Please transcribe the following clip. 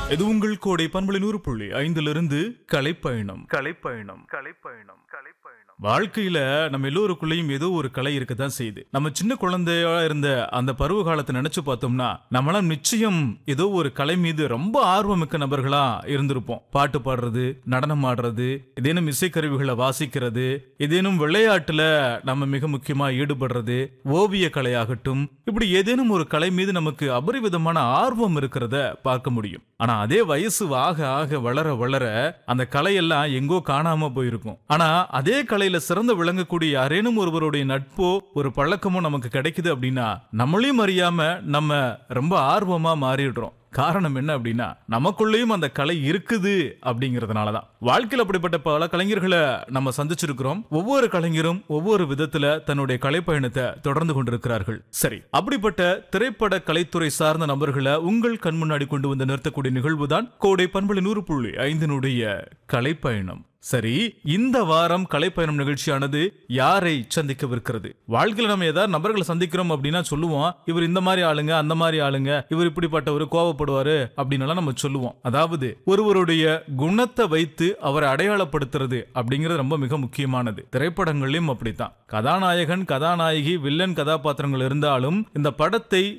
இது உங்கள் கோடை பண்பலை நூறு புள்ளி ஐந்திலிருந்து கலைப்பயணம் கலைப்பயணம் கலைப்பயணம் கலைப்பயணம் வாழ்க்கையில நம்ம எல்லோருக்குள்ளேயும் ஏதோ ஒரு கலை இருக்கதான் செய்யுது நம்ம சின்ன குழந்தையா இருந்த அந்த பருவ காலத்தை நினைச்சு பார்த்தோம்னா நம்மளாம் நிச்சயம் ஏதோ ஒரு கலை மீது ரொம்ப ஆர்வமிக்க நபர்களா இருந்திருப்போம் பாட்டு பாடுறது நடனம் ஆடுறது ஏதேனும் இசைக்கருவிகளை வாசிக்கிறது ஏதேனும் விளையாட்டுல நம்ம மிக முக்கியமா ஈடுபடுறது ஓவிய கலையாகட்டும் இப்படி ஏதேனும் ஒரு கலை மீது நமக்கு அபரிவிதமான ஆர்வம் இருக்கிறத பார்க்க முடியும் ஆனா அதே வயசு ஆக ஆக வளர வளர அந்த கலையெல்லாம் எங்கோ காணாம போயிருக்கும் ஆனா அதே கலையில சிறந்து விளங்கக்கூடிய யாரேனும் ஒருவருடைய நட்போ ஒரு பழக்கமோ நமக்கு கிடைக்குது அப்படின்னா நம்மளையும் அறியாம நம்ம ரொம்ப ஆர்வமா மாறிடுறோம் காரணம் என்ன அப்படின்னா நமக்குள்ளேயும் அந்த கலை இருக்குது அப்படிங்கறதுனாலதான் வாழ்க்கையில் அப்படிப்பட்ட பல கலைஞர்களை நம்ம சந்திச்சிருக்கிறோம் ஒவ்வொரு கலைஞரும் ஒவ்வொரு விதத்துல தன்னுடைய கலைப்பயணத்தை தொடர்ந்து கொண்டிருக்கிறார்கள் சரி அப்படிப்பட்ட திரைப்பட கலைத்துறை சார்ந்த நபர்களை உங்கள் கண் முன்னாடி கொண்டு வந்து நிறுத்தக்கூடிய நிகழ்வுதான் கோடை பண்பலை நூறு புள்ளி ஐந்தினுடைய கலைப்பயணம் சரி இந்த வாரம் கலைப்பயணம் நிகழ்ச்சியானது யாரை சந்திக்கவிருக்கிறது வாழ்க்கையில நம்ம ஏதாவது நபர்களை சந்திக்கிறோம் அப்படின்னா சொல்லுவோம் இவர் இந்த மாதிரி ஆளுங்க அந்த மாதிரி ஆளுங்க இவர் இப்படிப்பட்டவர் கோவப்படுவாரு அப்படின்னு நம்ம சொல்லுவோம் அதாவது ஒருவருடைய குணத்தை வைத்து அவரை அடையாளப்படுத்துறது அப்படிங்கிறது ரொம்ப மிக முக்கியமானது திரைப்படங்கள்லயும் அப்படித்தான் கதாநாயகன் கதாநாயகி வில்லன் கதாபாத்திரங்கள் இருந்தாலும் இந்த படத்தை